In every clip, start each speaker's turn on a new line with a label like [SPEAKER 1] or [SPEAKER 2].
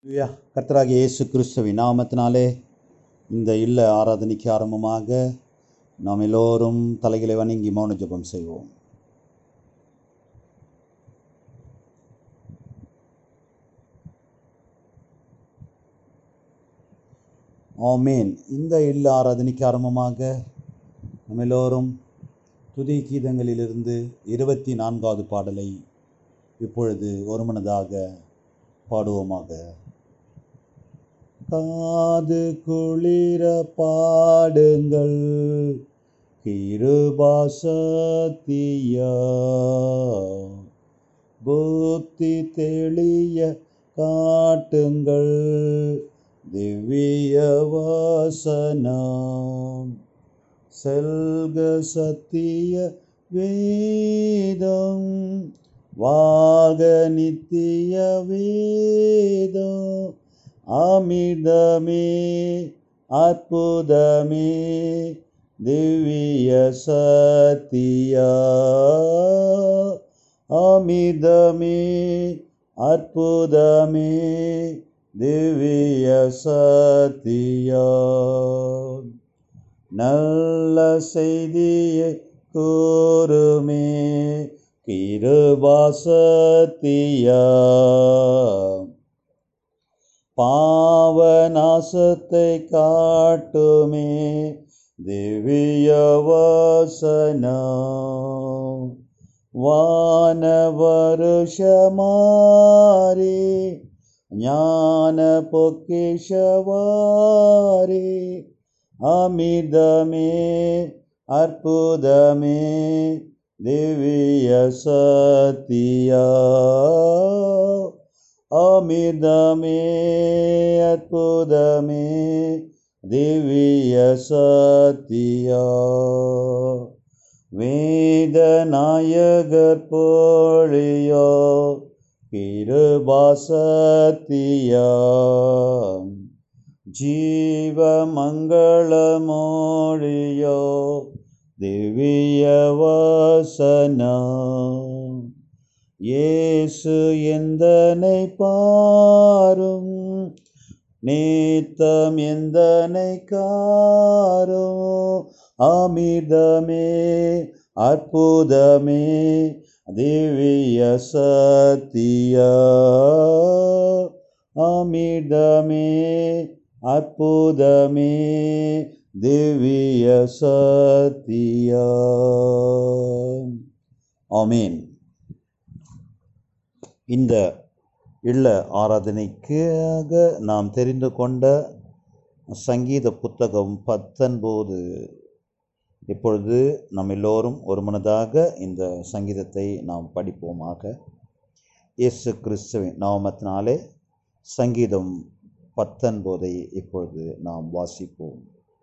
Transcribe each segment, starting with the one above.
[SPEAKER 1] ஹalleluya. கர்த்தராகிய இயேசு கிறிஸ்துவின் நாமத்தினாலே இந்த இல்ல ஆராதனைக்கு ஆரம்பமாக நாம் எல்லோரும் தலைகளை வணங்கி மௌன ஜெபம் செய்வோம் ஆமேன் இந்த இல்ல ஆராதனைக்கு ஆரம்பமாக நம்ம எல்லோரும் துதி கீதங்களிலிருந்து இருபத்தி நான்காவது பாடலை இப்பொழுது ஒருமனதாக பாடுவோமாக காது குளிர பாடுங்கள் கிருபாசத்தியா புத்தி தெளிய காட்டுங்கள் திவ்ய வசனம் செல்க சத்திய வேதம் வாக நித்திய வேதம் அமிர்தமே அற்புதமே திவ்ய சத்தியா அமிர்தமே அற்புதமே திவ்ய சத்தியா நல்ல செய்தியை கூறுமே கிருபாசத்தியா பாவநாசத்தை காட்டுமே திவ்ய வசனம் வான வருஷமாரி ஞான பொக்கிஷவாரி அமிர்தமே அற்புதமே திவ்ய சத்தியா அமிர்தமே அற்புதமே திவ்ய சத்தியா வேதநாயகர் போழியோ கிருபாசத்தியா ஜீவ மங்களமோழியோ திவ்ய வசனம் இயேசு எந்தனை பாரும் நேத்தம் எந்தனை காரும் அமிர்தமே அற்புதமே திவ்ய சத்தியா அமிர்தமே அற்புதமே திவ்ய சத்தியா ஆமீன் இந்த இல்ல ஆராதனைக்காக நாம் தெரிந்து கொண்ட சங்கீத புத்தகம் பத்தொன்பது இப்பொழுது நம் எல்லோரும் ஒரு மனதாக இந்த சங்கீதத்தை நாம் படிப்போமாக இயேசு கிறிஸ்துவின் நாமத்தினாலே சங்கீதம் பத்தொன்பதை இப்பொழுது நாம் வாசிப்போம்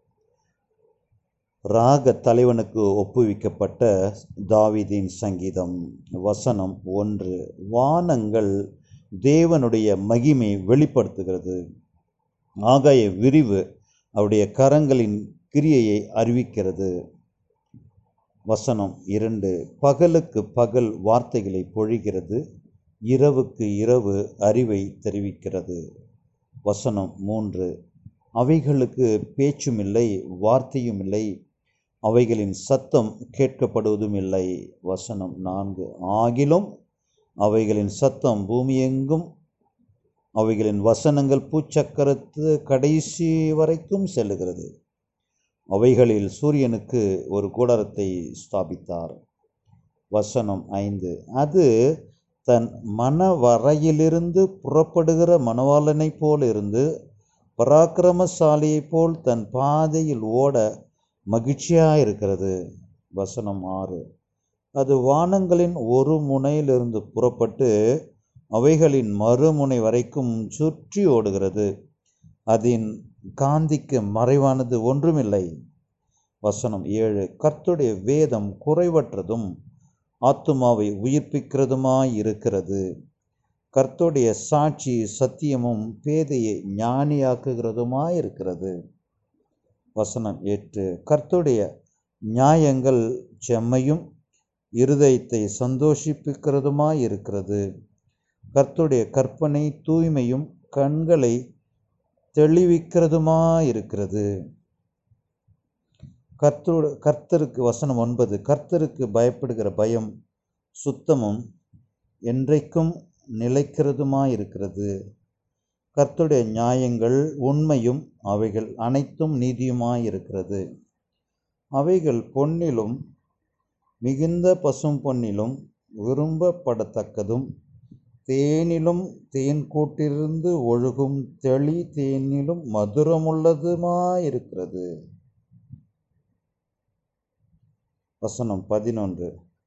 [SPEAKER 1] ராக தலைவனுக்கு ஒப்புவிக்கப்பட்ட தாவிதின் சங்கீதம் வசனம் ஒன்று வானங்கள் தேவனுடைய மகிமை வெளிப்படுத்துகிறது ஆகாய விரிவு அவருடைய கரங்களின் கிரியையை அறிவிக்கிறது வசனம் இரண்டு பகலுக்கு பகல் வார்த்தைகளை பொழிகிறது இரவுக்கு இரவு அறிவை தெரிவிக்கிறது வசனம் மூன்று அவைகளுக்கு பேச்சும் இல்லை வார்த்தையும் இல்லை அவைகளின் சத்தம் கேட்கப்படுவதும் இல்லை வசனம் நான்கு ஆகிலும் அவைகளின் சத்தம் பூமியெங்கும் அவைகளின் வசனங்கள் பூச்சக்கரத்து கடைசி வரைக்கும் செல்லுகிறது அவைகளில் சூரியனுக்கு ஒரு கூடாரத்தை ஸ்தாபித்தார் வசனம் ஐந்து அது தன் மனவரையிலிருந்து புறப்படுகிற மணவாளனைப் போல் இருந்து பராக்கிரமசாலியைப் போல் தன் பாதையில் ஓட மகிழ்ச்சியாக இருக்கிறது வசனம் ஆறு அது வானங்களின் ஒரு முனையிலிருந்து புறப்பட்டு அவைகளின் மறுமுனை வரைக்கும் சுற்றி ஓடுகிறது அதன் காந்திக்கு மறைவானது ஒன்றுமில்லை வசனம் ஏழு கர்த்துடைய வேதம் குறைவற்றதும் ஆத்துமாவை உயிர்ப்பிக்கிறதுமாய் இருக்கிறது கர்த்துடைய சாட்சி சத்தியமும் பேதையை ஞானியாக்குகிறதுமாய் இருக்கிறது வசனம் எட்டு கர்த்துடைய நியாயங்கள் செம்மையும் இருதயத்தை சந்தோஷிப்பிக்கிறதுமாய் இருக்கிறது கர்த்தருடைய கற்பனை தூய்மையும் கண்களை தெளிவிக்கிறதுமாயிருக்கிறது கர்த்தரு கர்த்தருக்கு வசனம் ஒன்பது கர்த்தருக்கு பயப்படுகிற பயம் சுத்தமும் என்றைக்கும் நிலைக்கிறதுமாயிருக்கிறது கர்த்தருடைய நியாயங்கள் உண்மையும் அவைகள் அனைத்தும் நீதியுமாயிருக்கிறது அவைகள் பொன்னிலும் மிகுந்த பசும் பொன்னிலும் விரும்பப்படத்தக்கதும் தேனிலும் தேன் கூட்டிலிருந்து ஒழுகும் தெளி தேனிலும் மதுரமுள்ளதுமாயிருக்கிறது வசனம் பதினொன்று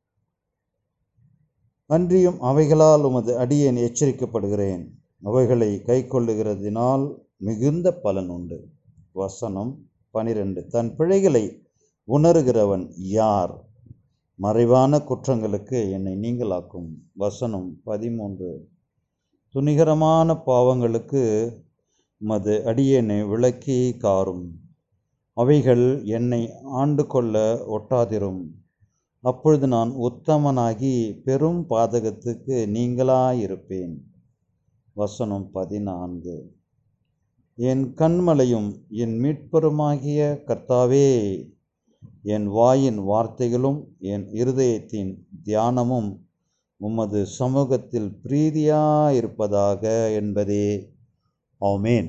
[SPEAKER 1] அன்றியும் அவைகளால் உமது அடியேன் எச்சரிக்கப்படுகிறேன் அவைகளை கை கொள்ளுகிறதினால் மிகுந்த பலன் உண்டு வசனம் பனிரெண்டு தன் பிழைகளை உணர்கிறவன் யார் மறைவான குற்றங்களுக்கு என்னை நீங்களாக்கும் வசனம் பதிமூன்று துணிகரமான பாவங்களுக்கு மது அடியேனை விளக்கி காரும் அவைகள் என்னை ஆண்டு கொள்ள ஒட்டாதிரும் அப்பொழுது நான் உத்தமனாகி பெரும் பாதகத்துக்கு நீங்களாயிருப்பேன் வசனம் பதினான்கு என் கண்மலையும் என் மீட்பருமாகிய கர்த்தாவே என் வாயின் வார்த்தைகளும் என் இருதயத்தின் தியானமும் உமது சமூகத்தில் பிரீதியாயிருப்பதாக என்பதே ஆமேன்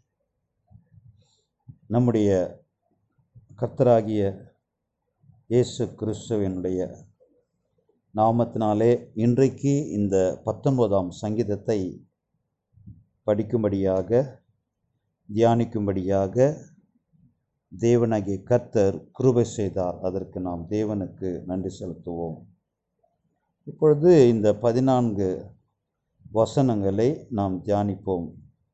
[SPEAKER 1] நம்முடைய கர்த்தராகிய இயேசு கிறிஸ்துவனுடைய நாமத்தினாலே இன்றைக்கு இந்த பத்தொன்பதாம் சங்கீதத்தை படிக்கும்படியாக தியானிக்கும்படியாக தேவனாகிய கர்த்தர் கிருபை செய்தார் அதற்கு நாம் தேவனுக்கு நன்றி செலுத்துவோம் இப்பொழுது இந்த பதினான்கு வசனங்களை நாம் தியானிப்போம்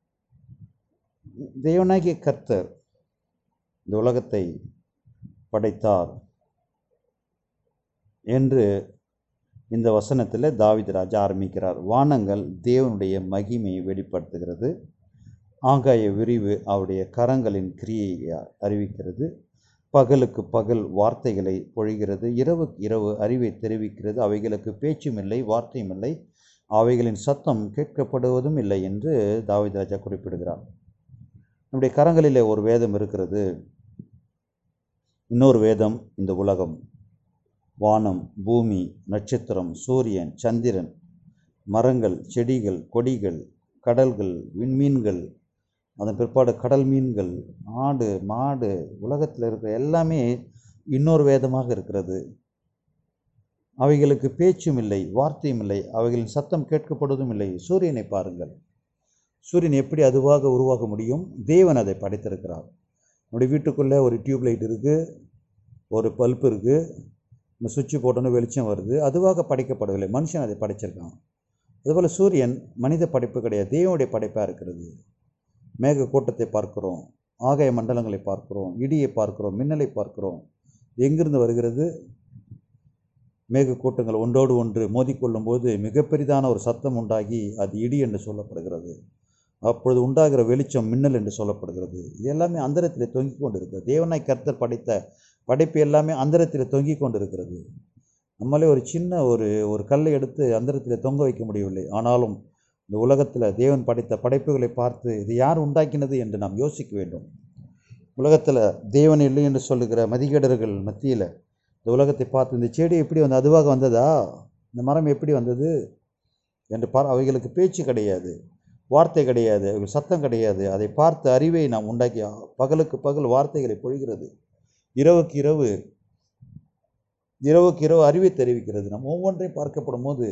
[SPEAKER 1] தேவனாகிய கர்த்தர் இந்த உலகத்தை படைத்தார் என்று இந்த வசனத்தில் தாவித ராஜா ஆரம்பிக்கிறார் வானங்கள் தேவனுடைய மகிமையை வெளிப்படுத்துகிறது ஆகாய விரிவு அவருடைய கரங்களின் கிரியையை அறிவிக்கிறது பகலுக்கு பகல் வார்த்தைகளை பொழிகிறது இரவுக்கு இரவு அறிவை தெரிவிக்கிறது அவைகளுக்கு பேச்சும் இல்லை வார்த்தையும் இல்லை அவைகளின் சத்தம் கேட்கப்படுவதும் இல்லை என்று தாவித ராஜா குறிப்பிடுகிறார் நம்முடைய கரங்களிலே ஒரு வேதம் இருக்கிறது இன்னொரு வேதம் இந்த உலகம் வானம் பூமி நட்சத்திரம் சூரியன் சந்திரன் மரங்கள் செடிகள் கொடிகள் கடல்கள் விண்மீன்கள் அதன் பிற்பாடு கடல் மீன்கள் ஆடு மாடு உலகத்தில் இருக்கிற எல்லாமே இன்னொரு வேதமாக இருக்கிறது அவைகளுக்கு பேச்சும் இல்லை வார்த்தையும் இல்லை அவைகளின் சத்தம் கேட்கப்படுவதும் இல்லை சூரியனை பாருங்கள் சூரியன் எப்படி அதுவாக உருவாக முடியும் தேவன் அதை படைத்திருக்கிறார் நம்முடைய வீட்டுக்குள்ளே ஒரு டியூப் லைட் இருக்குது ஒரு பல்ப் இருக்குது இந்த சுவிட்சு போட்டோன்னு வெளிச்சம் வருது அதுவாக படைக்கப்படவில்லை மனுஷன் அதை படைச்சிருக்கான் அதுபோல் சூரியன் மனித படைப்பு கிடையாது தேவனுடைய படைப்பாக இருக்கிறது மேக கூட்டத்தை பார்க்கிறோம் ஆகாய மண்டலங்களை பார்க்கிறோம் இடியை பார்க்கிறோம் மின்னலை பார்க்கிறோம் எங்கிருந்து வருகிறது மேக கூட்டங்கள் ஒன்றோடு ஒன்று மோதிக்கொள்ளும் போது மிகப்பெரிதான ஒரு சத்தம் உண்டாகி அது இடி என்று சொல்லப்படுகிறது அப்பொழுது உண்டாகிற வெளிச்சம் மின்னல் என்று சொல்லப்படுகிறது இது எல்லாமே அந்தரத்தில் தொங்கிக் கொண்டு இருக்கிறது தேவனாய் கர்த்தர் படைத்த படைப்பு எல்லாமே அந்தரத்தில் தொங்கிக் கொண்டு இருக்கிறது நம்மளே ஒரு சின்ன ஒரு ஒரு கல்லை எடுத்து அந்தரத்தில் தொங்க வைக்க முடியவில்லை ஆனாலும் இந்த உலகத்தில் தேவன் படைத்த படைப்புகளை பார்த்து இது யார் உண்டாக்கினது என்று நாம் யோசிக்க வேண்டும் உலகத்தில் தேவன் இல்லை என்று சொல்லுகிற மதிகேடர்கள் மத்தியில் இந்த உலகத்தை பார்த்து இந்த செடி எப்படி வந்து அதுவாக வந்ததா இந்த மரம் எப்படி வந்தது என்று பார் அவைகளுக்கு பேச்சு கிடையாது வார்த்தை கிடையாது அவைகள் சத்தம் கிடையாது அதை பார்த்து அறிவை நாம் உண்டாக்கி பகலுக்கு பகல் வார்த்தைகளை பொழிகிறது இரவுக்கு இரவு இரவுக்கு இரவு அறிவை தெரிவிக்கிறது நம்ம ஒவ்வொன்றையும் பார்க்கப்படும் போது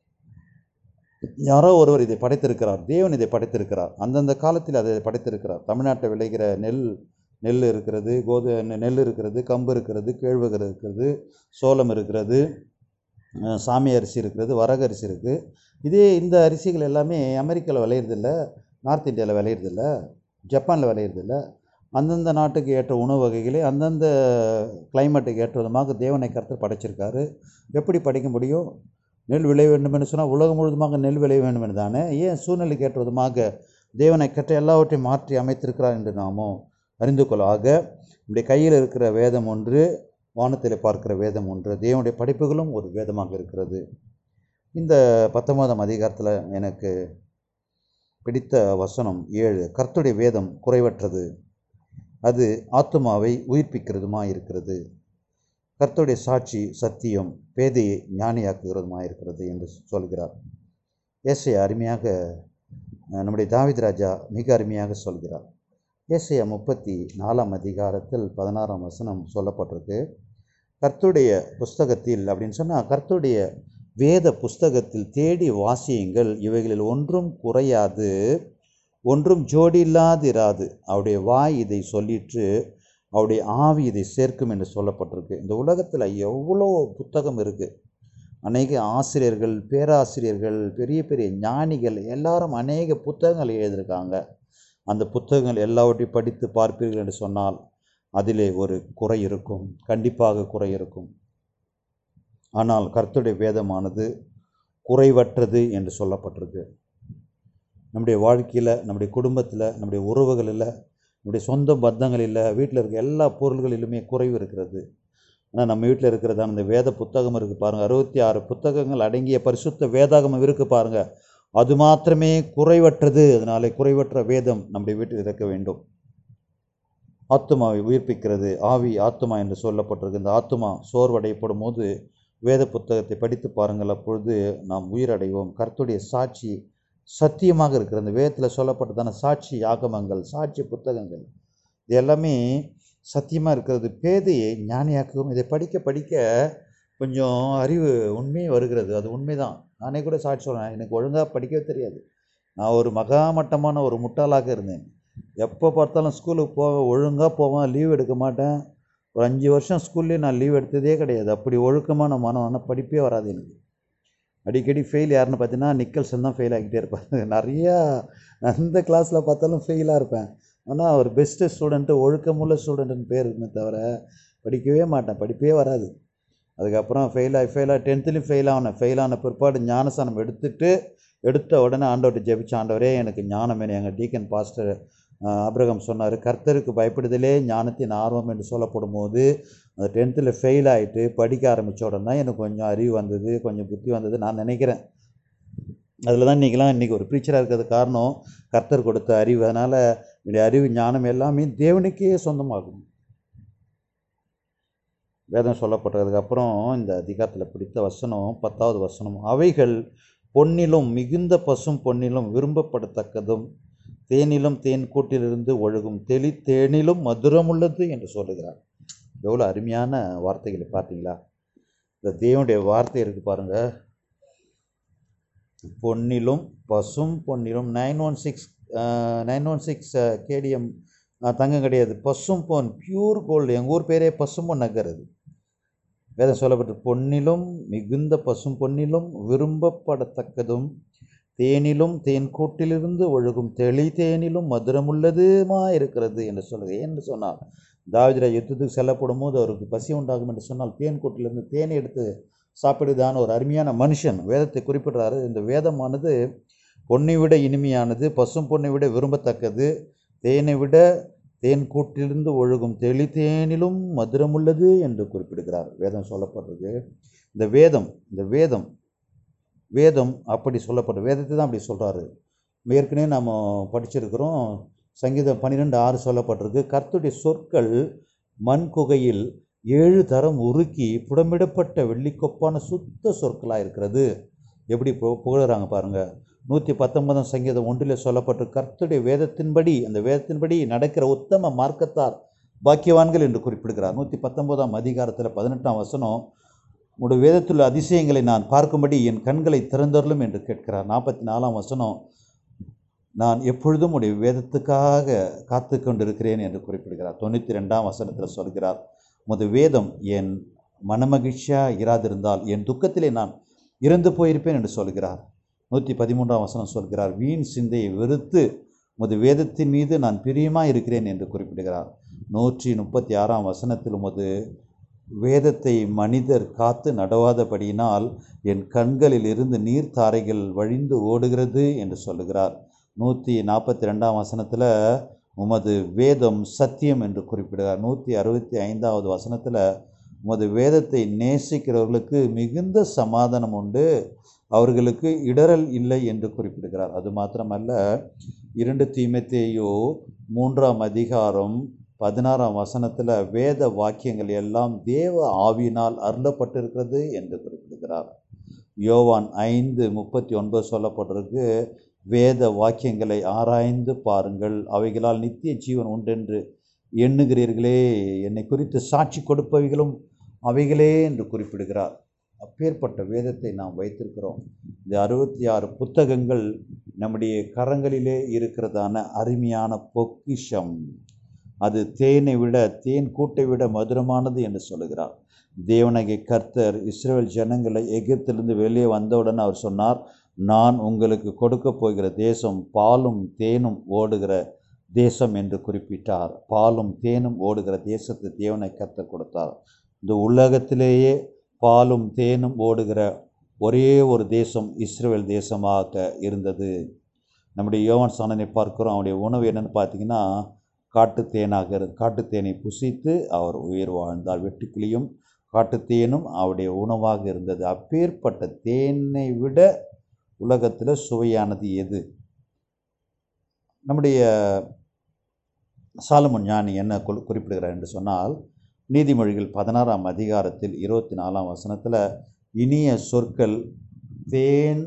[SPEAKER 1] யாரோ ஒருவர் இதை படைத்திருக்கிறார் தேவன் இதை படைத்திருக்கிறார் அந்தந்த காலத்தில் அதை படைத்திருக்கிறார் தமிழ்நாட்டில் விளைகிற நெல் நெல் இருக்கிறது கோது நெல் இருக்கிறது கம்பு இருக்கிறது கேழ்வகர் இருக்கிறது சோளம் இருக்கிறது அஹ் சாமி அரிசி இருக்கிறது வரகு அரிசி இருக்குது இதே இந்த அரிசிகள் எல்லாமே அமெரிக்காவில் விளையிறதில்ல நார்த் இந்தியாவில் விளையிறதில்ல ஜப்பானில் விளையிறதில்ல அந்தந்த நாட்டுக்கு ஏற்ற உணவு வகைகளை அந்தந்த கிளைமேட்டுக்கு ஏற்ற விதமாக தேவனை கருத்து படைச்சிருக்காரு எப்படி படைக்க முடியும் நெல் விளைய வேண்டும் என்று சொன்னால் உலகம் முழுவதுமாக நெல் விளைய வேண்டும் என்று தானே ஏன் சூழ்நிலைக்கு ஏற்ற விதமாக தேவனை கற்ற எல்லாவற்றையும் மாற்றி அமைத்திருக்கிறார் என்று நாமோ அறிந்து கொள்ள ஆக நம்முடைய கையில் இருக்கிற வேதம் ஒன்று வானத்தில் பார்க்கிற வேதம் ஒன்று தேவனுடைய படைப்புகளும் ஒரு வேதமாக இருக்கிறது இந்த பத்தொன்பதாம் அதிகாரத்தில் எனக்கு பிடித்த வசனம் ஏழு கர்த்தருடைய வேதம் குறைவற்றது அது ஆத்துமாவை உயிர்ப்பிக்கிறதுமா இருக்கிறது கர்த்தருடைய சாட்சி சத்தியம் பேதையை ஞானியாக்குகிறதுமா இருக்கிறது என்று சொல்கிறார் ஏசையா அருமையாக அஹ், நம்முடைய தாவீது ராஜா மிக அருமையாக சொல்கிறார் ஏசையா முப்பத்தி நாலாம் அதிகாரத்தில் பதினாறாம் வசனம் சொல்லப்பட்டிருக்கு கர்த்தருடைய புஸ்தகத்தில் அப்படின்னு சொன்னால் கர்த்தருடைய வேத புஸ்தகத்தில் தேடி வாசியுங்கள் இவைகளில் ஒன்றும் குறையாது ஒன்றும் ஜோடி இல்லாதிராது அவருடைய வாய் இதை சொல்லிற்று அவருடைய ஆவி இதை சேர்க்கும் என்று சொல்லப்பட்டிருக்கு இந்த உலகத்தில் எவ்வளோ புத்தகம் இருக்குது அநேக ஆசிரியர்கள் பேராசிரியர்கள் பெரிய பெரிய ஞானிகள் எல்லாரும் அநேக புத்தகங்கள் எழுதியிருக்காங்க அந்த புத்தகங்கள் எல்லாவற்றையும் படித்து பார்ப்பீர்கள் என்று சொன்னால் அதிலே ஒரு குறை இருக்கும் கண்டிப்பாக குறை இருக்கும் ஆனால் கர்த்தருடைய வேதமானது குறைவற்றது என்று சொல்லப்பட்டிருக்கு நம்முடைய வாழ்க்கையில் நம்முடைய குடும்பத்தில் நம்முடைய உறவுகளில் நம்முடைய சொந்த பந்தங்களில் வீட்டில் இருக்க எல்லா பொருள்களிலுமே குறைவு இருக்கிறது ஆனால் நம்ம வீட்டில் இருக்கிறதான இந்த வேத புத்தகம் இருக்குது பாருங்கள் அறுபத்தி ஆறு புத்தகங்கள் அடங்கிய பரிசுத்த வேதாகமம் இருக்குது பாருங்கள் அது மாத்திரமே குறைவற்றது அதனாலே குறைவற்ற வேதம் நம்முடைய வீட்டில் இருக்க வேண்டும் ஆத்துமாவை உயிர்ப்பிக்கிறது ஆவி ஆத்துமா என்று சொல்லப்பட்டிருக்கு இந்த ஆத்துமா சோர்வடையப்படும் போது வேத புத்தகத்தை படித்து பாருங்கள் அப்பொழுது நாம் உயிரடைவோம் கர்த்தருடைய சாட்சி சத்தியமாக இருக்கிற அந்த வேதத்தில் சொல்லப்பட்டதான சாட்சி ஆகமங்கள் சாட்சி புத்தகங்கள் இது எல்லாமே சத்தியமாக இருக்கிறது பேதையை ஞானியாக்கும் இதை படிக்க படிக்க கொஞ்சம் அறிவு உண்மையே வருகிறது அது உண்மைதான் நானே கூட சாட்சி சொல்கிறேன் எனக்கு ஒழுங்காக படிக்கவே தெரியாது நான் ஒரு மகாமட்டமான ஒரு முட்டாளாக இருந்தேன் எப்போ பார்த்தாலும் ஸ்கூலுக்கு போக ஒழுங்காக போவேன் லீவ் எடுக்க மாட்டேன் ஒரு அஞ்சு வருஷம் ஸ்கூல்லேயே நான் லீவ் எடுத்ததே கிடையாது அப்படி ஒழுக்கமான மனம் ஆனால் படிப்பே வராது எனக்கு அடிக்கடி ஃபெயில் யாருன்னு பார்த்தீங்கன்னா நிக்கல்சன் தான் ஃபெயில் ஆகிட்டே இருப்பார் நிறையா அந்த கிளாஸில் பார்த்தாலும் ஃபெயிலாக இருப்பேன் ஆனால் ஒரு பெஸ்ட்டு ஸ்டூடெண்ட்டு ஒழுக்கமுள்ள ஸ்டூடெண்ட்டுன்னு பேர் இருக்குமே தவிர படிக்கவே மாட்டேன் படிப்பே வராது அதுக்கப்புறம் ஃபெயில் ஆகி ஃபெயில் ஆகி டென்த்துலேயும் ஃபெயில் ஆனேன் ஃபெயில் ஆன பிற்பாடு ஞானசானம் எடுத்துட்டு எடுத்த உடனே ஆண்டவர்கிட்ட ஜெபிச்ச ஆண்டவரே எனக்கு ஞானம் வேணும் எங்கள் டீக்கன் பாஸ்டர் அப்ரகம் சொன்னார் கர்த்தருக்கு பயப்படுதலே ஞானத்தின் ஆர்வம் என்று சொல்லப்படும் போது அந்த டென்த்தில் ஃபெயில் ஆகிட்டு படிக்க ஆரம்பித்த உடனே எனக்கு கொஞ்சம் அறிவு வந்தது கொஞ்சம் புத்தி வந்தது நான் நினைக்கிறேன் அதில் தான் இன்றைக்கெலாம் இன்றைக்கி ஒரு ப்ரீச்சராக இருக்கிறது காரணம் கர்த்தர் கொடுத்த அறிவு அதனால் என்னுடைய அறிவு ஞானம் எல்லாமே தேவனுக்கே சொந்தமாகும் வேதம் சொல்லப்பட்டதுக்கப்புறம் இந்த அதிகாரத்தில் பிடித்த வசனம் பத்தாவது வசனம் அவைகள் பொன்னிலும் மிகுந்த பசும் பொன்னிலும் விரும்பப்படத்தக்கதும் தேனிலும் தேன் கூட்டிலிருந்து ஒழுகும் தெளி தேனிலும் மதுரமுள்ளது என்று சொல்லுகிறார் எவ்வளோ அருமையான வார்த்தைகளை பார்த்தீங்களா இந்த தேவனுடைய வார்த்தை இருக்குது பாருங்கள் பொன்னிலும் பசும் பொன்னிலும் nine one six nine one six KDM தங்கம் கிடையாது பசும் பொன் பியூர் கோல்டு எங்கள் ஊர் பேரே பசும் பொன் நகர் அது வேதம் சொல்லப்பட்டு பொன்னிலும் மிகுந்த பசும் பொன்னிலும் விரும்பப்படத்தக்கதும் தேனிலும் தேன் கூட்டிலிருந்து ஒழுகும் தெளி தேனிலும் மதுரமுள்ளதுமா இருக்கிறது என்று சொல்லுது என்று சொன்னார் தாவிதரா யுத்தத்துக்கு செல்லப்படும் போது அவருக்கு பசி உண்டாகும் என்று சொன்னால் தேன் கூட்டிலிருந்து தேனை எடுத்து சாப்பிடுதான ஒரு அருமையான மனுஷன் வேதத்தை குறிப்பிடுறாரு இந்த வேதமானது பொன்னை விட இனிமையானது பசும் பொன்னை விட விரும்பத்தக்கது தேனை விட தேன் கூட்டிலிருந்து ஒழுகும் தெளி தேனிலும் மதுரமுள்ளது என்று குறிப்பிடுகிறார் வேதம் சொல்லப்படுறது இந்த வேதம் இந்த வேதம் வேதம் அப்படி சொல்லப்படுது வேதத்தை தான் அப்படி சொல்கிறாரு ஏற்கனவே நாம் படிச்சிருக்கிறோம் சங்கீதம் பன்னிரெண்டு ஆறு சொல்லப்பட்டிருக்கு கர்த்துடைய சொற்கள் மண் குகையில் ஏழு தரம் உருக்கி புடமிடப்பட்ட வெள்ளிக்கொப்பான சுத்த சொற்களாக இருக்கிறது எப்படி பு புகழுறாங்க பாருங்கள் நூற்றி பத்தொன்பதாம் சங்கீதம் ஒன்றில் சொல்லப்பட்டு கர்த்துடைய வேதத்தின்படி அந்த வேதத்தின்படி நடக்கிற உத்தம மார்க்கத்தார் பாக்கியவான்கள் என்று குறிப்பிடுகிறார் நூற்றி பத்தொன்பதாம் அதிகாரத்தில் பதினெட்டாம் வசனம் உடைய வேதத்துள்ள அதிசயங்களை நான் பார்க்கும்படி என் கண்களை திறந்தருளும் என்று கேட்கிறார் நாற்பத்தி நாலாம் வசனம் நான் எப்பொழுதும் உடைய வேதத்துக்காக காத்து கொண்டிருக்கிறேன் என்று குறிப்பிடுகிறார் தொண்ணூற்றி ரெண்டாம் வசனத்தில் சொல்கிறார் உமது வேதம் என் மனமகிழ்ச்சியாக இராதிருந்தால் என் துக்கத்திலே நான் இறந்து போயிருப்பேன் என்று சொல்கிறார் நூற்றி பதிமூன்றாம் வசனம் சொல்கிறார் வீண் சிந்தையை வெறுத்து உமது வேதத்தின் மீது நான் பிரியமாக இருக்கிறேன் என்று குறிப்பிடுகிறார் நூற்றி முப்பத்தி ஆறாம் வசனத்தில் உமது வேதத்தை மனிதர் காத்து நடவாதபடியினால் என் கண்களில் இருந்து நீர்த்தாரைகள் வழிந்து ஓடுகிறது என்று சொல்லுகிறார் நூற்றி நாற்பத்தி ரெண்டாம் வசனத்தில் உமது வேதம் சத்தியம் என்று குறிப்பிடுகிறார் நூற்றி அறுபத்தி ஐந்தாவது வசனத்தில் உமது வேதத்தை நேசிக்கிறவர்களுக்கு மிகுந்த சமாதானம் உண்டு அவர்களுக்கு இடரல் இல்லை என்று குறிப்பிடுகிறார் அது மாத்திரமல்ல இரண்டு தீமத்தேயோ மூன்றாம் அதிகாரம் பதினாறாம் வசனத்தில் வேத வாக்கியங்கள் எல்லாம் தேவ ஆவியினால் அருளப்பட்டிருக்கிறது என்று குறிப்பிடுகிறார் யோவான் ஐந்து முப்பத்தி ஒன்பது சொல்லப்பட்டிருக்கு வேத வாக்கியங்களை ஆராய்ந்து பாருங்கள் அவைகளால் நித்திய ஜீவன் உண்டென்று எண்ணுகிறீர்களே என்னை குறித்து சாட்சி கொடுப்பவைகளும் அவைகளே என்று குறிப்பிடுகிறார் அப்பேற்பட்ட வேதத்தை நாம் வைத்திருக்கிறோம் இந்த அறுபத்தி ஆறு புத்தகங்கள் நம்முடைய கரங்களிலே இருக்கிறதான அருமையான பொக்கிஷம் அது தேனை விட தேன் கூட்டை விட மதுரமானது என்று சொல்லுகிறார் தேவனகை கர்த்தர் இஸ்ரேல் ஜனங்களை எகிப்திலிருந்து வெளியே வந்தவுடன் அவர் சொன்னார் நான் உங்களுக்கு கொடுக்க போகிற தேசம் பாலும் தேனும் ஓடுகிற தேசம் என்று குறிப்பிட்டார் பாலும் தேனும் ஓடுகிற தேசத்தை தேவனை கர்த்தர் கொடுத்தார் இந்த உலகத்திலேயே பாலும் தேனும் ஓடுகிற ஒரே ஒரு தேசம் இஸ்ரேல் தேசமாக இருந்தது நம்முடைய யோவான் சாணனை பார்க்கிறோம் அவனுடைய உணவு என்னன்னு பார்த்தீங்கன்னா காட்டுத்தேனாக இரு காட்டுத்தேனை புசித்து அவர் உயிர் வாழ்ந்தார் வெட்டுக்கிளியும் காட்டுத்தேனும் அவருடைய உணவாக இருந்தது அப்பேற்பட்ட தேனை விட உலகத்தில் சுவையானது எது நம்முடைய சாலமன் ஞானி என்ன குறி- குறிப்பிடுகிறார் என்று சொன்னால் நீதிமொழிகள் பதினாறாம் அதிகாரத்தில் இருபத்தி நாலாம் வசனத்தில் இனிய சொற்கள் தேன்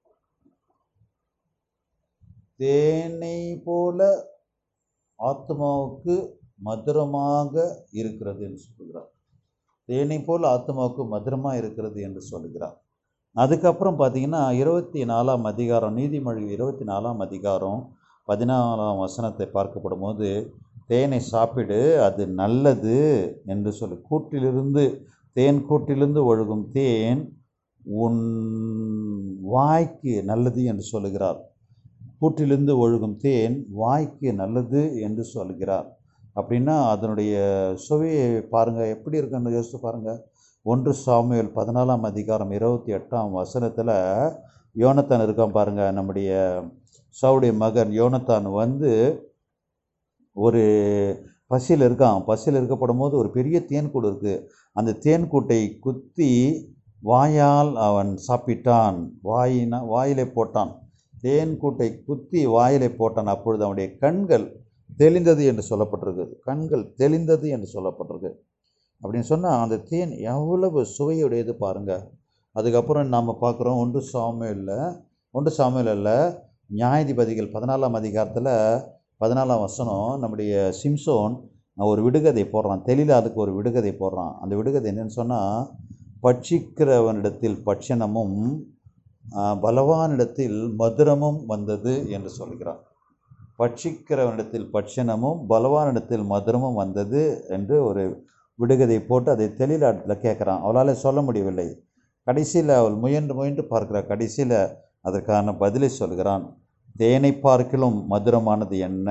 [SPEAKER 1] தேனை போல ஆத்மாவுக்கு மதுரமாக இருக்கிறது என்று சொல்கிறார் தேனை போல் ஆத்மாவுக்கு மதுரமாக இருக்கிறது என்று சொல்கிறார் அதுக்கப்புறம் பார்த்தீங்கன்னா இருபத்தி நாலாம் அதிகாரம் நீதிமொழி இருபத்தி நாலாம் அதிகாரம் பதினாலாம் வசனத்தை பார்க்கப்படும் போது தேனை சாப்பிடு அது நல்லது என்று சொல்லி கூட்டிலிருந்து தேன் கூட்டிலிருந்து ஒழுகும் தேன் உன் வாய்க்கு நல்லது என்று சொல்லுகிறார் கூட்டிலிருந்து ஒழுகும் தேன் வாய்க்கு நல்லது என்று சொல்கிறார் அப்படின்னா அதனுடைய சுவையை பாருங்கள் எப்படி இருக்குன்னு யோசித்து பாருங்கள் ஒன்று சாமுவேல் பதினாலாம் அதிகாரம் இருபத்தி எட்டாம் வசனத்தில் யோனத்தான் இருக்கான் பாருங்கள் நம்முடைய சவுடைய மகன் யோனத்தான் வந்து ஒரு பசியில் இருக்கான் பசியில் இருக்கப்படும் போது ஒரு பெரிய தேன்கூடு இருக்குது அந்த தேன்கூட்டை குத்தி வாயால் அவன் சாப்பிட்டான் வாயினா வாயிலே போட்டான் தேன்கூட்டை குத்தி வாயிலே போட்டான் அப்பொழுது அவனுடைய கண்கள் தெளிந்தது என்று சொல்லப்பட்டிருக்கு கண்கள் தெளிந்தது என்று சொல்லப்பட்டிருக்கு அப்படின்னு சொன்னால் அந்த தேன் எவ்வளவு சுவையுடையது பாருங்கள் அதுக்கப்புறம் நாம் பார்க்குறோம் ஒன்று சாமியில் ஒன்று சாமியில் அல்ல நியாயாதிபதிகள் பதினாலாம் அதிகாரத்தில் பதினாலாம் வசனம் நம்முடைய சிம்சோன் ஒரு விடுகதை போடுறான் தெளிலாளுக்கு ஒரு விடுகதை போடுறான் அந்த விடுகதை என்னன்னு சொன்னால் பட்சிக்கிறவனிடத்தில் பட்சணமும் ஆஹ், பலவானிடத்தில் மதுரமும் வந்தது என்று சொல்கிறான் பட்சிக்கிறவனிடத்தில் பட்சணமும் பலவானிடத்தில் மதுரமும் வந்தது என்று ஒரு விடுகதை போட்டு அதை தெளிலாட்டில் கேட்குறான் அவளால் சொல்ல முடியவில்லை கடைசியில் அவள் முயன்று முயன்று பார்க்கிறார் கடைசியில் அதற்கான பதிலை சொல்கிறான் தேனை பார்க்கிலும் மதுரமானது என்ன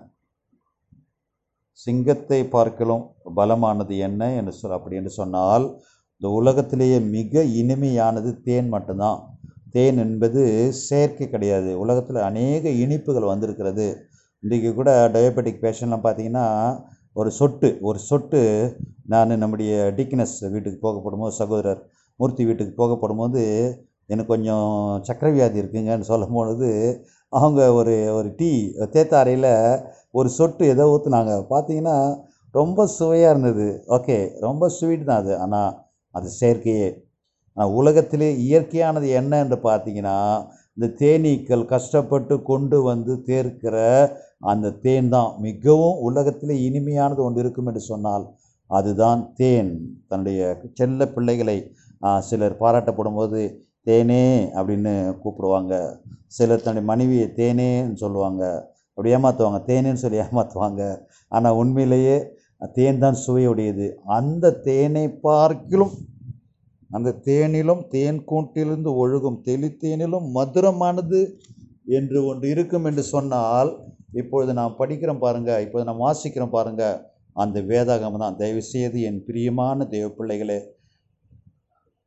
[SPEAKER 1] சிங்கத்தை பார்க்கிலும் பலமானது என்ன என்று சொல் அப்படி என்று சொன்னால் இந்த உலகத்திலேயே மிக இனிமையானது தேன் மட்டும்தான் தேன் என்பது செயற்கை கிடையாது உலகத்தில் அநேக இனிப்புகள் வந்திருக்கிறது இன்றைக்கு கூட டயபெட்டிக் பேஷண்ட்லாம் பார்த்தீங்கன்னா ஒரு சொட்டு ஒரு சொட்டு நான் நம்முடைய டிக்னஸ் வீட்டுக்கு போகப்படும் போது சகோதரர் மூர்த்தி வீட்டுக்கு போகப்படும் போது எனக்கு கொஞ்சம் சக்கரை வியாதி இருக்குங்கன்னு சொல்லும் பொழுது அவங்க ஒரு ஒரு டீ தேத்தாரையில் ஒரு சொட்டு ஏதோ ஊற்றுனாங்க பார்த்தீங்கன்னா ரொம்ப சுவையாக இருந்தது ஓகே ரொம்ப ஸ்வீட் தான் அது ஆனால் அது செயற்கையே ஆனால் உலகத்திலே இயற்கையானது என்ன என்று பார்த்தீங்கன்னா இந்த தேனீக்கள் கஷ்டப்பட்டு கொண்டு வந்து தேர்க்கிற அந்த தேன் தான் மிகவும் உலகத்திலே இனிமையானது ஒன்று இருக்கும் என்று சொன்னால் அதுதான் தேன் தன்னுடைய செல்ல பிள்ளைகளை ஆ, சிலர் பாராட்டப்படும் போது தேனே அப்படின்னு கூப்பிடுவாங்க சிலர் தன்னுடைய மனைவியை தேனேன்னு சொல்லுவாங்க அப்படி ஏமாற்றுவாங்க தேனேன்னு சொல்லி ஏமாற்றுவாங்க ஆனால் உண்மையிலேயே தேன் தான் சுவையுடையது அந்த தேனை பார்க்கிலும் அந்த தேனிலும் தேன் கூட்டிலிருந்து ஒழுகும் தெளித்தேனிலும் மதுரமானது என்று ஒன்று இருக்கும் என்று சொன்னால் இப்பொழுது நாம் படிக்கிறோம் பாருங்க இப்பொழுது நாம் வாசிக்கிறோம் பாருங்க அந்த வேதாகமம் தான் தயவு செய்து என் பிரியமான தேவ பிள்ளைகளே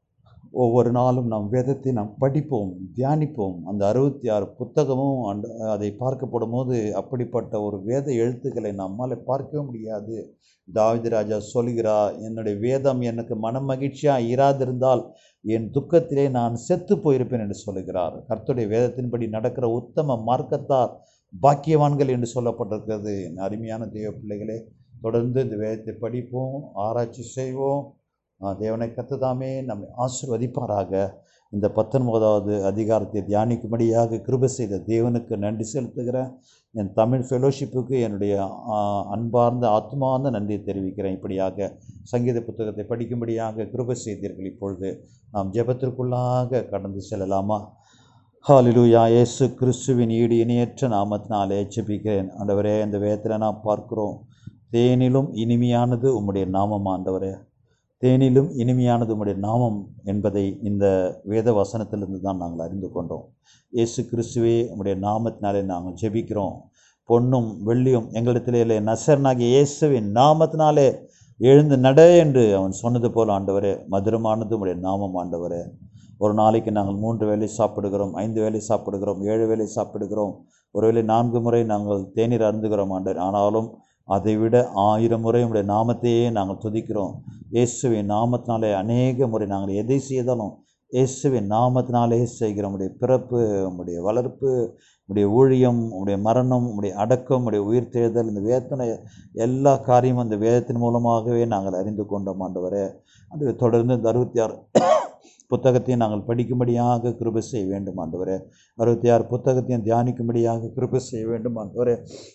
[SPEAKER 1] ஒவ்வொரு நாளும் நாம் வேதத்தை நாம் படிப்போம் தியானிப்போம் அந்த அறுபத்தி ஆறு புத்தகமும் அந்த அதை பார்க்கப்படும் போது அப்படிப்பட்ட ஒரு வேத எழுத்துக்களை நம்மால் பார்க்கவே முடியாது தாவீது ராஜா சொல்கிறா என்னுடைய வேதம் எனக்கு மனமகிழ்ச்சியாக இராதிருந்தால் என் துக்கத்திலே நான் செத்து போயிருப்பேன் என்று சொல்லுகிறார் கர்த்தருடைய வேதத்தின்படி நடக்கிற உத்தம மார்க்கத்தார் பாக்கியவான்கள் என்று சொல்லப்பட்டிருக்கிறது என் அருமையான தேவ பிள்ளைகளே தொடர்ந்து இந்த வேதத்தை படிப்போம் ஆராய்ச்சி செய்வோம் ஆ, தேவனை கத்துதாமே நம்மை ஆசிர்வதிப்பாராக இந்த பத்தொன்பதாவது அதிகாரத்தை தியானிக்கும்படியாக கிருபை செய்த தேவனுக்கு நன்றி செலுத்துகிறேன் என் தமிழ் ஃபெலோஷிப்புக்கு என்னுடைய ஆ, அன்பார்ந்த ஆத்மார்ந்த நன்றியை தெரிவிக்கிறேன் இப்படியாக சங்கீத புத்தகத்தை படிக்கும்படியாக கிருபை செய்தீர்கள் இப்பொழுது நாம் ஜெபத்திற்குள்ளாக கடந்து செல்லலாமா ஹalleluya இயேசு கிறிஸ்துவின் ஈடு இணையற்ற நாமத்தினாலே ஜெபிக்கிறேன் ஆண்டவரே இந்த வேதத்தில் நாம் பார்க்கிறோம் தேனிலும் இனிமையானது உம்முடைய நாமம் ஆண்டவரே தேனிலும் இனிமையானது உம்முடைய நாமம் என்பதை இந்த வேத வசனத்திலிருந்து தான் நாங்கள் அறிந்து கொண்டோம் இயேசு கிறிஸ்துவே உம்முடைய நாமத்தினாலே நாங்கள் ஜெபிக்கிறோம் பொன்னும் வெள்ளியும் எங்களிடத்திலே இல்லை நசரனாகிய இயேசுவின் நாமத்தினாலே எழுந்து நட என்று அவன் சொன்னது போல் ஆண்டவரே மதுரமானது உம்முடைய நாமம் ஆண்டவரே ஒரு நாளைக்கு நாங்கள் மூன்று வேளை சாப்பிடுகிறோம் ஐந்து வேளை சாப்பிடுகிறோம் ஏழு வேளை சாப்பிடுகிறோம் ஒருவேளை நான்கு முறை நாங்கள் தேநீர் அருந்துகிறோம் ஆண்டவர் ஆனாலும் அதைவிட ஆயிரம் முறை உடைய நாமத்தையே நாங்கள் துதிக்கிறோம் இயேசுவின் நாமத்தினாலே அநேக முறை நாங்கள் எதை செய்தாலும் இயேசுவின் நாமத்தினாலே செய்கிறோம் உடைய பிறப்பு உம்முடைய வளர்ப்பு உடைய ஊழியம் உடைய மரணம் உடைய அடக்கம் உடைய உயிர்த்தெழுதல் இந்த வேதனை எல்லா காரியமும் அந்த வேதத்தின் மூலமாகவே நாங்கள் அறிந்து கொண்டோம் ஆண்டவரே அது தொடர்ந்து இந்த அறுபத்தி ஆறு புத்தகத்தையும் நாங்கள் படிக்கும்படியாக கிருபை செய்ய வேண்டும் ஆண்டவரே அறுபத்தி ஆறு புத்தகத்தையும் தியானிக்கும்படியாக கிருபை செய்ய வேண்டும் ஆண்டவரே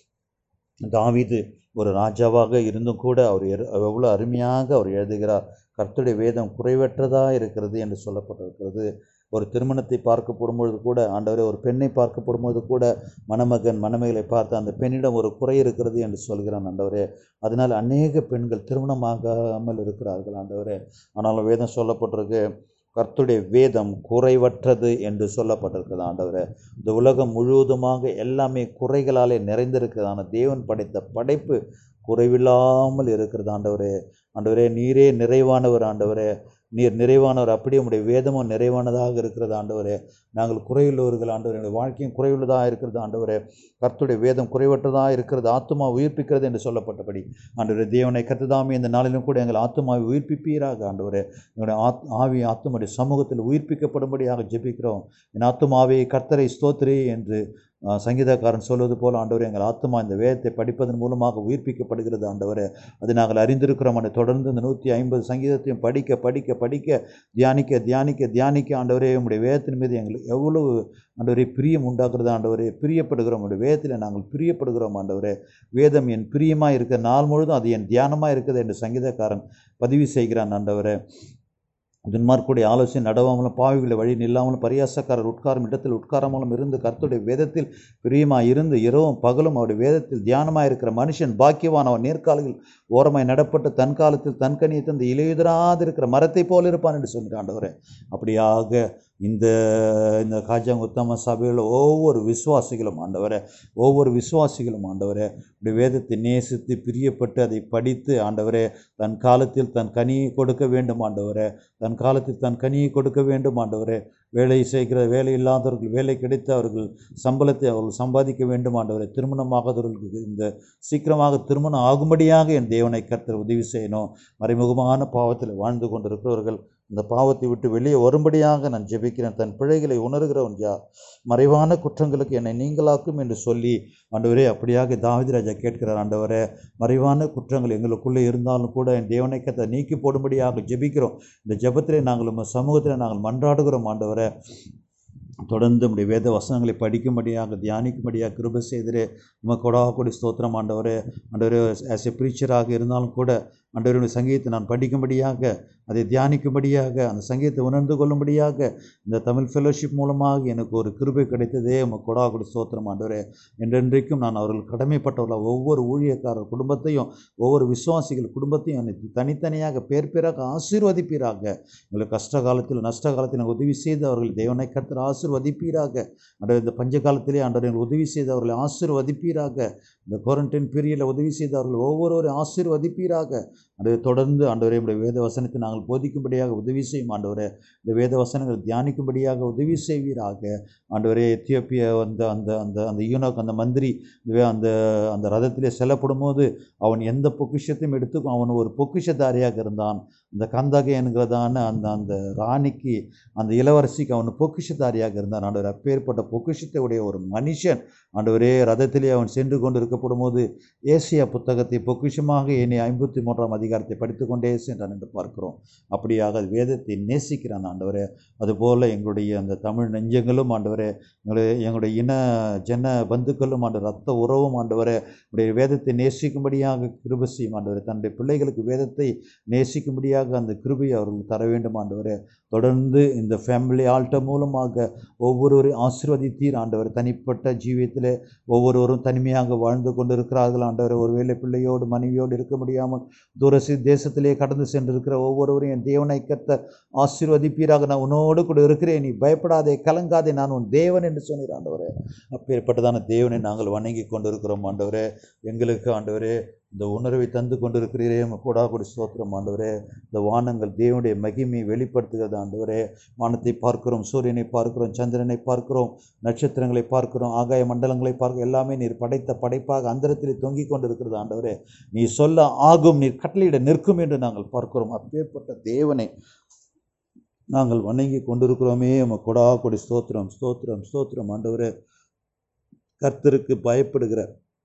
[SPEAKER 1] தாவீது ஒரு ராஜாவாக இருந்தும் கூட அவர் எரு- எவ்வளோ அருமையாக அவர் எழுதுகிறார் கர்த்தருடைய வேதம் குறைவற்றதாக இருக்கிறது என்று சொல்லப்பட்டிருக்கிறது ஒரு திருமணத்தை பார்க்க போடும்பொழுது கூட ஆண்டவரே ஒரு பெண்ணை பார்க்க போடும்போது கூட மணமகன் மணமகளை பார்த்து அந்த பெண்ணிடம் ஒரு குறை இருக்கிறது என்று சொல்கிறான் ஆண்டவரே அதனால் அநேக பெண்கள் திருமணமாகாமல் இருக்கிறார்கள் ஆண்டவரே ஆனாலும் வேதம் சொல்லப்பட்டிருக்கு கர்த்தருடைய வேதம் குறைவற்றது என்று சொல்லப்பட்டிருக்கிறது ஆண்டவரே இந்த உலகம் முழுவதுமாக எல்லாமே குறைகளாலே நிறைந்திருக்கிறது ஆனால் தேவன் படைத்த படைப்பு குறைவில்லாமல் இருக்கிறது ஆண்டவரே ஆண்டவரே நீரே நிறைவானவர் ஆண்டவரே நீர் நிறைவானவர் அப்படியே உம்முடைய வேதமும் நிறைவானதாக இருக்கிறது ஆண்டவரே நாங்கள் குறையுள்ளவர்கள் ஆண்டவரே எங்களுடைய வாழ்க்கையும் குறைவுள்ளதாக இருக்கிறது ஆண்டவரே கர்த்தருடைய வேதம் குறைவற்றதாக இருக்கிறது ஆத்துமா உயிர்ப்பிக்கிறது என்று சொல்லப்பட்டபடி ஆண்டவரே தேவனை கத்துதாமே இந்த நாளிலும் கூட எங்கள் ஆத்துமாவை உயிர்ப்பிப்பீராக ஆண்டவரே எங்களுடைய ஆத் ஆவி ஆத்துமுடைய சமூகத்தில் உயிர்ப்பிக்கப்படும்படியாக ஜெபிக்கிறோம் என் ஆத்துமாவே கர்த்தரை ஸ்தோத்திரி என்று ஆ, சங்கீதக்காரன் சொல்வது போல் ஆண்டவரே எங்கள் ஆத்துமா இந்த வேதத்தை படிப்பதன் மூலமாக உயிர்ப்பிக்கப்படுகிறது ஆண்டவரே அது நாங்கள் அறிந்திருக்கிறோம் அதை தொடர்ந்து இந்த நூற்றி ஐம்பது சங்கீதத்தையும் படிக்க படிக்க படிக்க தியானிக்க தியானிக்க தியானிக்க ஆண்டவரே உம்முடைய வேதத்தின் மீது எங்களுக்கு எவ்வளவு ஆண்டவரே பிரியம் உண்டாக்குறது ஆண்டவரே பிரியப்படுகிறோம் உடைய வேதத்தில் நாங்கள் பிரியப்படுகிறோம் ஆண்டவரே வேதம் என் பிரியமாக இருக்க நாள் முழுதும் அது என் தியானமாக இருக்குது என்று சங்கீதக்காரன் பதிவு செய்கிறான் ஆண்டவரே துன்மார்க்குடைய ஆலோசனை நடவாமலும் பாவிகளை வழி நில்லாமலும் பரியாசக்காரர் உட்காரும் இடத்தில் உட்காராமலும் இருந்து கர்த்தருடைய வேதத்தில் பிரியமாய் இருந்து இரவும் பகலும் அவருடைய வேதத்தில் தியானமாக இருக்கிற மனுஷன் பாக்கியவான் அவன் நேர்காலில் ஓரமாய் நடப்பட்டு தன் காலத்தில் தன் கனியை தந்து இலையுதிராதிருக்கிற மரத்தை போல இருப்பான் என்று சொல்கிறான் ஆண்டவரே அப்படியாக இந்த இந்த காஜாங் உத்தம சபையில் ஒவ்வொரு விசுவாசிகளும் ஆண்டவரே ஒவ்வொரு விசுவாசிகளும் ஆண்டவரே இப்படி வேதத்தை நேசித்து பிரியப்பட்டு அதை படித்து ஆண்டவரே தன் காலத்தில் தன் கனியை கொடுக்க வேண்டும் ஆண்டவரே தன் காலத்தில் தன் கனியை கொடுக்க வேண்டும் ஆண்டவரே வேலை செய்கிற வேலை இல்லாதவர்கள் வேலை கிடைத்து அவர்கள் சம்பளத்தை அவர்கள் சம்பாதிக்க வேண்டும் ஆண்டவரே திருமணமாகாதவர்களுக்கு இந்த சீக்கிரமாக திருமணம் ஆகும்படியாக என் தேவனை கர்த்தர் உதவி செய்யணும் மறைமுகமான பாவத்தில் வாழ்ந்து கொண்டிருக்கிறவர்கள் இந்த பாவத்தை விட்டு வெளியே வரும்படியாக நான் ஜெபிக்கிறேன் தன் பிழைகளை உணர்கிறவன் யார் மறைவான குற்றங்களுக்கு என்னை நீங்களாக்கும் என்று சொல்லி ஆண்டவரே அப்படியாக தாவீது ராஜா கேட்கிறார் ஆண்டவரே மறைவான குற்றங்கள் எங்களுக்குள்ளே இருந்தாலும் கூட என் தேவனை கத்தை நீக்கி போடும்படியாக ஜெபிக்கிறோம் இந்த ஜெபத்திலே நாங்கள் உங்கள் சமூகத்தில் நாங்கள் மன்றாடுகிறோம் ஆண்டவரே தொடர்ந்து நம்முடைய வேத வசனங்களை படிக்கும்படியாக தியானிக்கும்படியாக கிருபை செய்திரே உமக்கு கொடாக கொடி ஸ்தோத்திரம் ஆண்டவரே ஆண்டவரே ஆஸ் எ ப்ரீச்சராக இருந்தாலும் கூட ஆண்டவருடைய சங்கீதத்தை நான் படிக்கும்படியாக அதை தியானிக்கும்படியாக அந்த சங்கீதத்தை உணர்ந்து கொள்ளும்படியாக இந்த தமிழ் ஃபெலோஷிப் மூலமாக எனக்கு ஒரு கிருபை கிடைத்ததே உமக்கு கொடாக கொடி ஸ்தோத்திரம் ஆண்டவரே என்றென்றைக்கும் நான் அவர்கள் கடமைப்பட்டவர்களாக ஒவ்வொரு ஊழியக்காரர் குடும்பத்தையும் ஒவ்வொரு விசுவாசிகள் குடும்பத்தையும் என்னை தனித்தனியாக பேர் பேராக ஆசீர்வதிப்பீராக எங்களுக்கு கஷ்ட காலத்தில் நஷ்ட காலத்தில் எனக்கு உதவி செய்து அவர்கள் தேவனை கர்த்தர் ஆசீர்வதிப்பீராக ஆண்டவர் இந்த பஞ்ச காலத்திலே ஆண்டவர் எங்களுக்கு உதவி செய்து அவர்களை ஆசீர்வதிப்பீராக இந்த குவாரண்டைன் பீரியடில் உதவி செய்து அவர்கள் ஒவ்வொருவரையும் ஆசீர்வதிப்பீராக அதை தொடர்ந்து ஆண்டவரே உடைய வேத வசனத்தை நாங்கள் போதிக்கும்படியாக உதவி செய்யும் ஆண்டவரே இந்த வேத வசனங்கள் தியானிக்கும்படியாக உதவி செய்வீராக ஆண்டவரே எத்தியோப்பியா வந்த அந்த அந்த அந்த யூனோக் அந்த மந்திரி இதுவே அந்த அந்த ரதத்திலே செல்லப்படும் போது அவன் எந்த பொக்கிஷத்தையும் எடுத்து அவன் ஒரு பொக்கிஷதாரியாக இருந்தான் இந்த கந்தகை என்கிறதான அந்த அந்த ராணிக்கு அந்த இளவரசிக்கு அவன் பொக்கிஷதாரியாக இருந்தான் ஆண்டவர் அப்பேற்பட்ட பொக்கிஷத்தை உடைய ஒரு மனுஷன் ஆண்டவரே ரதத்திலே அவன் சென்று கொண்டு இருக்கப்படும் போது ஏசியா புத்தகத்தை பொக்கிஷமாக என்னை ஐம்பத்தி மூன்றாம் அதிகாரத்தை படித்து கொண்டே சென்றான் என்று பார்க்கிறோம் அப்படியாக வேதத்தை நேசிக்கிறான் ஆண்டவரே அதுபோல் எங்களுடைய அந்த தமிழ் நெஞ்சங்களும் ஆண்டவரே எங்களுடைய எங்களுடைய இன ஜன பந்துக்களும் ஆண்டு ரத்த உறவும் ஆண்டவரே உடைய வேதத்தை நேசிக்கும்படியாக கிருபை செய்யும் ஆண்டவரே தன்னுடைய பிள்ளைகளுக்கு வேதத்தை நேசிக்கும்படியாக அந்த கிருபையை அவர்களுக்கு தர வேண்டும் ஆண்டவரே தொடர்ந்து இந்த ஃபேமிலி ஆல்டர் மூலமாக ஒவ்வொருவரையும் ஆசீர்வதித்தீர் ஆண்டவர் தனிப்பட்ட ஜீவியத்திலே ஒவ்வொருவரும் தனிமையாக வாழ்ந்து கொண்டு இருக்கிறார்கள் ஆண்டவர் ஒருவேளை பிள்ளையோடு மனைவியோடு இருக்க முடியாமல் தூரசி தேசத்திலே கடந்து சென்றிருக்கிற ஒவ்வொருவரையும் என் தேவனை கத்த ஆசீர்வதிப்பீராக நான் உன்னோடு கூட இருக்கிறேன் நீ பயப்படாதே கலங்காதே நான் உன் தேவன் என்று சொன்னீர் ஆண்டவரே அப்பேற்பட்டதான தேவனை நாங்கள் வணங்கி கொண்டிருக்கிறோம் ஆண்டவரே எங்களுக்கு ஆண்டவரே இந்த உணர்வை தந்து கொண்டிருக்கிறீரே கூடா கொடி ஸ்தோத்திரம் ஆண்டவரே இந்த வானங்கள் தேவனுடைய மகிமையை வெளிப்படுத்துகிறது ஆண்டவரே வானத்தை பார்க்கிறோம் சூரியனை பார்க்கிறோம் சந்திரனை பார்க்கிறோம் நட்சத்திரங்களை பார்க்கிறோம் ஆகாய மண்டலங்களை பார்க்கிறோம் எல்லாமே நீர் படைத்த படைப்பாக அந்தரத்தில் தொங்கிக் கொண்டிருக்கிறது ஆண்டவரே நீ சொல்ல ஆகும் நீர் கட்டளையிட நிற்கும் என்று நாங்கள் பார்க்கிறோம் அப்பேற்பட்ட தேவனை நாங்கள் வணங்கி கொண்டிருக்கிறோமே உம கொடா கொடி ஸ்தோத்திரம் ஸ்தோத்திரம் ஸ்தோத்திரம் ஆண்டவரே கர்த்தருக்கு பயப்படுகிற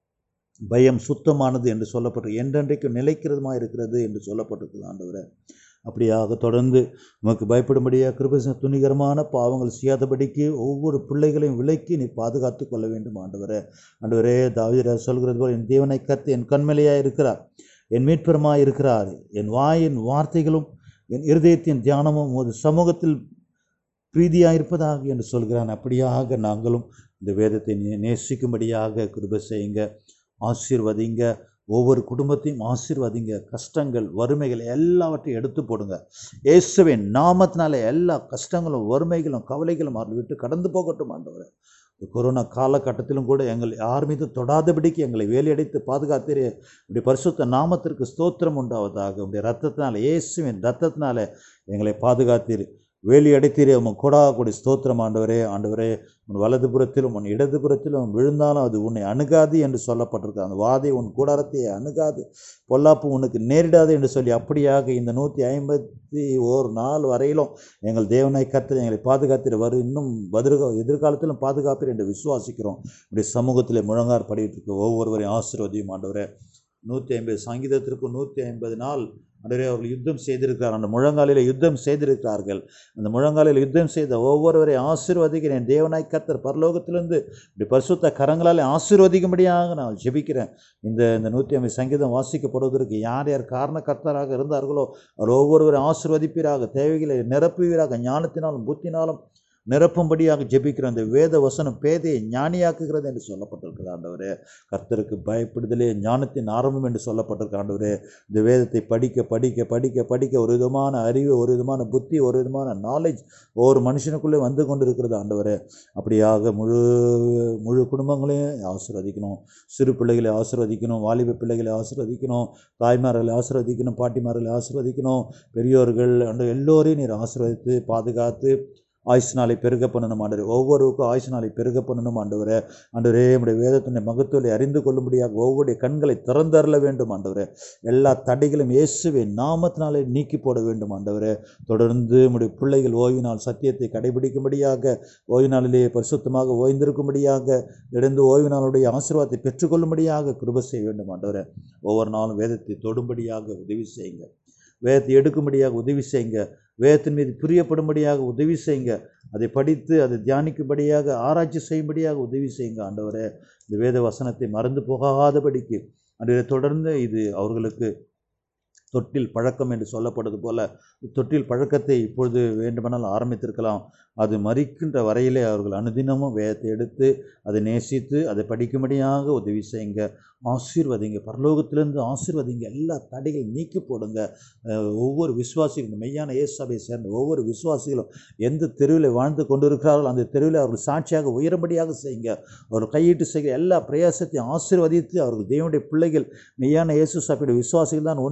[SPEAKER 1] பயம் சுத்தமானது என்று சொல்லப்பட்டு என்றென்றைக்கும் நிலைக்கிறதுமா இருக்கிறது என்று சொல்லப்பட்டிருக்குது ஆண்டவரே அப்படியாக தொடர்ந்து உமக்கு பயப்படும்படியாக கிருப துணிகரமான பாவங்கள் செய்யாதபடிக்கு ஒவ்வொரு பிள்ளைகளையும் விலக்கி நீ பாதுகாத்து கொள்ள வேண்டும் ஆண்டவரே ஆண்டவரே தாவீதர் சொல்கிறது போல் என் தேவனை கர்த்து என் கண்மலையாக இருக்கிறார் என் மீட்பெருமாய் இருக்கிறார் என் வாயின் வார்த்தைகளும் என் இருதயத்தின் தியானமும் ஒரு சமூகத்தில் பிரீதியாக இருப்பதாக என்று சொல்கிறான் அப்படியாக நாங்களும் இந்த வேதத்தை நே- நேசிக்கும்படியாக கிருபை செய்யுங்க ஆசீர்வதிங்க ஒவ்வொரு குடும்பத்தையும் ஆசீர்வதிங்க கஷ்டங்கள் வறுமைகள் எல்லாவற்றையும் எடுத்து போடுங்க இயேசுவின் நாமத்தினால எல்லா கஷ்டங்களும் வறுமைகளும் கவலைகளும் அவர்கள் விட்டு கடந்து போகட்டும் ஆண்டவரே இந்த கொரோனா காலகட்டத்திலும் கூட எங்கள் யார் மீது தொடாதபடிக்கு எங்களை வேலையடைத்து பாதுகாத்தீரே இப்படி பரிசுத்த நாமத்திற்கு ஸ்தோத்திரம் உண்டாவதாக உடைய ரத்தத்தினால இயேசுவின் ரத்தத்தினால எங்களை பாதுகாத்தீர் வேலி அடைத்தீரே உன் கொடா கொடி ஸ்தோத்திரம் ஆண்டவரே ஆண்டவரே உன் வலதுபுறத்திலும் உன் இடதுபுறத்திலும் விழுந்தாலும் அது உன்னை அணுகாது என்று சொல்லப்பட்டிருக்கு அந்த வாதை உன் கூடாரத்தை அணுகாது பொல்லாப்பு உனக்கு நேரிடாது என்று சொல்லி அப்படியாக இந்த நூற்றி ஐம்பத்தி ஓர் நாள் வரையிலும் எங்கள் தேவனை கர்த்தர் எங்களை பாதுகாத்திட வரும் இன்னும் பதிர்கா எதிர்காலத்திலும் பாதுகாப்பீர் என்று விசுவாசிக்கிறோம் இப்படி சமூகத்தில் முழங்கார் படிட்டு இருக்க ஒவ்வொருவரையும் ஆசீர்வதியும் ஆண்டவரே நூற்றி ஐம்பது சங்கீதத்திற்கு நூற்றி ஐம்பது நாள் ஆண்டவரே அவர்கள் யுத்தம் செய்திருக்கிறார் அந்த முழங்காலில் யுத்தம் செய்திருக்கிறார்கள் அந்த முழங்காலில் யுத்தம் செய்த ஒவ்வொருவரையும் ஆசீர்வதிக்கிறேன் தேவனாய் கர்த்தர் பரலோகத்திலிருந்து இப்படி பரிசுத்த கரங்களால் ஆசீர்வதிக்கும்படியாக நான் ஜெபிக்கிறேன் இந்த இந்த நூற்றி ஐம்பது சங்கீதம் வாசிக்கப்படுவதற்கு யார் யார் காரணக்கர்த்தராக இருந்தார்களோ அவர் ஒவ்வொருவரையும் ஆசீர்வதிப்பீராக தேவைகளை நிரப்புவீராக ஞானத்தினாலும் புத்தினாலும் நிரப்பும்படியாக ஜெபிக்கிற அந்த வேத வசனம் பேதையை ஞானியாக்குகிறது என்று சொல்லப்பட்டிருக்கிறது ஆண்டவரே கர்த்தருக்கு பயப்படுதலே ஞானத்தின் ஆரம்பம் என்று சொல்லப்பட்டிருக்க ஆண்டவரே இந்த வேதத்தை படிக்க படிக்க படிக்க படிக்க ஒரு விதமான அறிவு ஒரு விதமான புத்தி ஒரு விதமான நாலேஜ் ஒவ்வொரு மனுஷனுக்குள்ளே வந்து கொண்டு இருக்கிறது ஆண்டவரே அப்படியாக முழு முழு குடும்பங்களையும் ஆசீர்வதிக்கணும் சிறு பிள்ளைகளை ஆசீர்வதிக்கணும் வாலிப பிள்ளைகளை ஆசீர்வதிக்கணும் தாய்மார்களை ஆசீர்வதிக்கணும் பாட்டிமார்களை ஆசீர்வதிக்கணும் பெரியோர்கள் அந்த எல்லோரையும் நீர் ஆசீர்வதித்து பாதுகாத்து ஆயுசு நாளை பெருக பண்ணணும் ஆண்டவர் ஒவ்வொருவருக்கும் ஆயுசு நாளை பெருக பண்ணணும் ஆண்டவரே ஆண்டவரே நம்முடைய வேதத்தினுடைய மகத்துவத்தை அறிந்து கொள்ளும்படியாக ஒவ்வொருடைய கண்களை திறந்தரல வேண்டும் ஆண்டவரே எல்லா தடைகளும் இயேசுவின் நாமத்தினாலே நீக்கி போட வேண்டும் ஆண்டவரே தொடர்ந்து நம்முடைய பிள்ளைகள் ஓய்வு நாள் சத்தியத்தை கடைபிடிக்கும்படியாக ஓய்வு நாளிலே பரிசுத்தமாக ஓய்ந்திருக்கும்படியாக இடந்து ஓய்வு நாளுடைய ஆசீர்வாதத்தை பெற்றுக்கொள்ளும்படியாக கிருபை செய்ய வேண்டும் ஆண்டவரே ஒவ்வொரு நாளும் வேதத்தை தொடும்படியாக உதவி செய்யுங்க வேதத்தை எடுக்கும்படியாக உதவி செய்யுங்க வேதத்தின் மீது பிரியப்படும்படியாக உதவி செய்யுங்க அதை படித்து அதை தியானிக்கும்படியாக ஆராய்ச்சி செய்யும்படியாக உதவி செய்யுங்க ஆண்டவரே இந்த வேத வசனத்தை மறந்து போகாதபடிக்கு அன்றைய தொடர்ந்து இது அவர்களுக்கு தொட்டில் பழக்கம் என்று சொல்லப்படுவது போல தொட்டில் பழக்கத்தை இப்பொழுது வேண்டுமானால் ஆரம்பித்திருக்கலாம் அது மறிக்கின்ற வரையிலே அவர்கள் அனுதினமும் வேதத்தை எடுத்து அதை நேசித்து அதை படிக்கும்படியாக உதவி செய்யுங்க ஆசீர்வதிங்க பரலோகத்திலிருந்து ஆசீர்வதிங்க எல்லா தடைகளையும் நீக்கி போடுங்க அஹ் ஒவ்வொரு விசுவாசிகளும் இந்த மெய்யான இயேசுவை சேர்ந்த ஒவ்வொரு விசுவாசிகளும் எந்த தெருவில் வாழ்ந்து கொண்டிருக்கிறார்களோ அந்த தெருவில் அவர்கள் சாட்சியாக உயரும்படியாக செய்யுங்க அவர் கையிட்டு செய்கிற எல்லா பிரயாசத்தையும் ஆசீர்வதித்து அவர்கள் தேவனுடைய பிள்ளைகள் மெய்யான இயேசு சாப்பிட விசுவாசிகள் தான் உண்மையான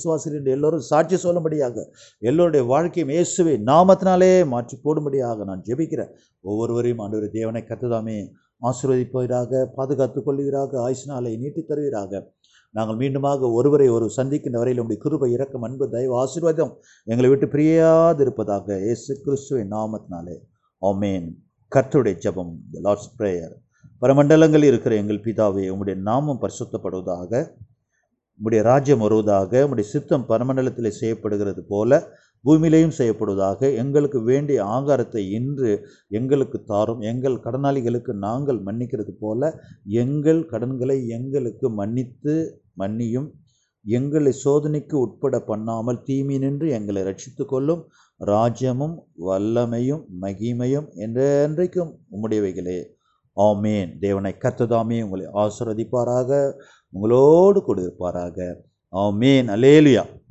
[SPEAKER 1] விசுவாசிகள் என்று எல்லோரும் சாட்சி சொல்லும்படியாக எல்லோருடைய வாழ்க்கையும் இயேசுவை நாமத்தினாலே மாற்றி போடும்படியாக நான் ஜெபிக்கிறேன் ஒவ்வொருவரையும் ஆண்டவர் தேவனை கத்துதாமே ஆசீர்வதிப்பவராக பாதுகாத்துக் கொள்வீராக ஆயுசினாலை நீட்டித் தருவீராக நாங்கள் மீண்டுமாக ஒருவரை ஒரு சந்திக்கின்ற வரையில் உடைய கிருபை இரக்கம் அன்பு தயவு ஆசீர்வாதம் எங்களை விட்டு பிரியாதிருப்பதாக இயேசு கிறிஸ்துவின் நாமத்தினாலே ஆமென் கர்த்தருடைய ஜெபம் லார்ட்ஸ் பிரேயர் பரமண்டலங்களில் இருக்கிற எங்கள் பிதாவே உம்முடைய நாமம் பரிசுத்தப்படுவதாக உம்முடைய ராஜ்யம் வருவதாக உம்முடைய சித்தம் பரமண்டலத்திலே செய்யப்படுகிறது போல பூமியிலேயும் செய்யப்படுவதாக எங்களுக்கு வேண்டிய ஆகாரத்தை இன்று எங்களுக்கு தாரும் எங்கள் கடனாளிகளுக்கு நாங்கள் மன்னிக்கிறது போல எங்கள் கடன்களை எங்களுக்கு மன்னித்து மன்னியும் எங்களை சோதனைக்கு உட்பட பண்ணாமல் தீமி நின்று எங்களை ரட்சித்து கொள்ளும் ராஜ்யமும் வல்லமையும் மகிமையும் என்றென்றைக்கும் உம்முடையவைகளே ஆமேன் தேவனை கத்ததாமே உங்களை ஆசிர்வதிப்பாராக உங்களோடு கூட இருப்பாராக ஆமேன் அலேலியா